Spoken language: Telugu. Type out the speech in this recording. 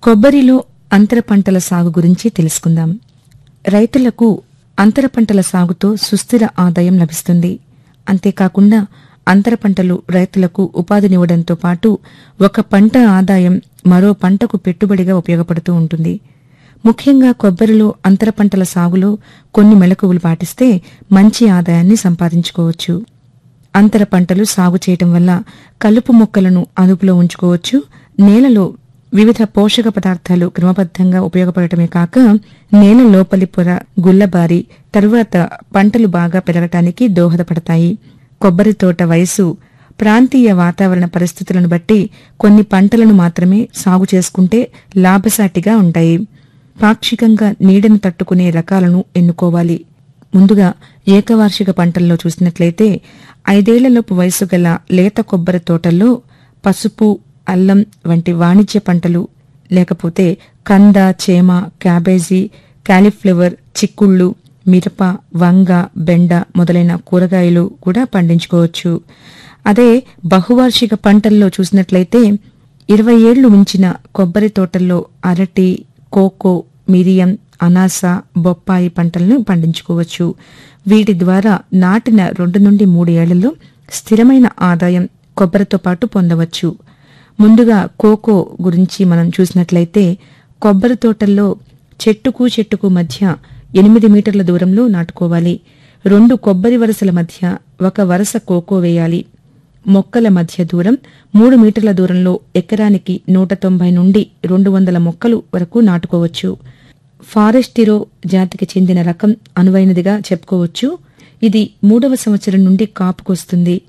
కొబ్బరిలో అంతర పంటల సాగు గురించి తెలుసుకుందాం రైతులకు అంతర పంటల సాగుతో సుస్థిర ఆదాయం లభిస్తుంది అంతేకాకుండా అంతర పంటలు రైతులకు ఉపాధినివ్వడంతో పాటు ఒక పంట ఆదాయం మరో పంటకు పెట్టుబడిగా ఉపయోగపడుతూ ఉంటుంది ముఖ్యంగా కొబ్బరిలో అంతర పంటల సాగులో కొన్ని మెళకువలు పాటిస్తే మంచి ఆదాయాన్ని సంపాదించుకోవచ్చు అంతర పంటలు సాగు చేయటం వల్ల కలుపు మొక్కలను అదుపులో ఉంచుకోవచ్చు నేలలో వివిధ పోషక పదార్థాలు క్రమబద్ధంగా ఉపయోగపడటమే కాక నేల లోపలి పొర గుల్లబారి తరువాత పంటలు బాగా పెరగటానికి దోహదపడతాయి కొబ్బరి తోట వయసు ప్రాంతీయ వాతావరణ పరిస్థితులను బట్టి కొన్ని పంటలను మాత్రమే సాగు చేసుకుంటే లాభసాటిగా ఉంటాయి పాక్షికంగా నీడను తట్టుకునే రకాలను ఎన్నుకోవాలి ముందుగా ఏకవార్షిక పంటల్లో చూసినట్లయితే ఐదేళ్లలోపు వయసు గల లేత కొబ్బరి తోటల్లో పసుపు అల్లం వంటి వాణిజ్య పంటలు లేకపోతే కంద చేమ క్యాబేజీ కాలీఫ్లవర్ చిక్కుళ్ళు మిరప వంగ బెండ మొదలైన కూరగాయలు కూడా పండించుకోవచ్చు అదే బహువార్షిక పంటల్లో చూసినట్లయితే ఇరవై ఏళ్లు ఉంచిన కొబ్బరి తోటల్లో అరటి కోకో మిరియం అనాస బొప్పాయి పంటలను పండించుకోవచ్చు వీటి ద్వారా నాటిన రెండు నుండి మూడు ఏళ్లలో స్థిరమైన ఆదాయం కొబ్బరితో పాటు పొందవచ్చు ముందుగా కోకో గురించి మనం చూసినట్లయితే కొబ్బరి తోటల్లో చెట్టుకు చెట్టుకు మధ్య ఎనిమిది మీటర్ల దూరంలో నాటుకోవాలి రెండు కొబ్బరి వరుసల మధ్య ఒక వరుస కోకో వేయాలి మొక్కల మధ్య దూరం మూడు మీటర్ల దూరంలో ఎకరానికి నూట తొంభై నుండి రెండు వందల మొక్కలు వరకు నాటుకోవచ్చు ఫారెస్టిరో జాతికి చెందిన రకం అనువైనదిగా చెప్పుకోవచ్చు ఇది మూడవ సంవత్సరం నుండి కాపుకొస్తుంది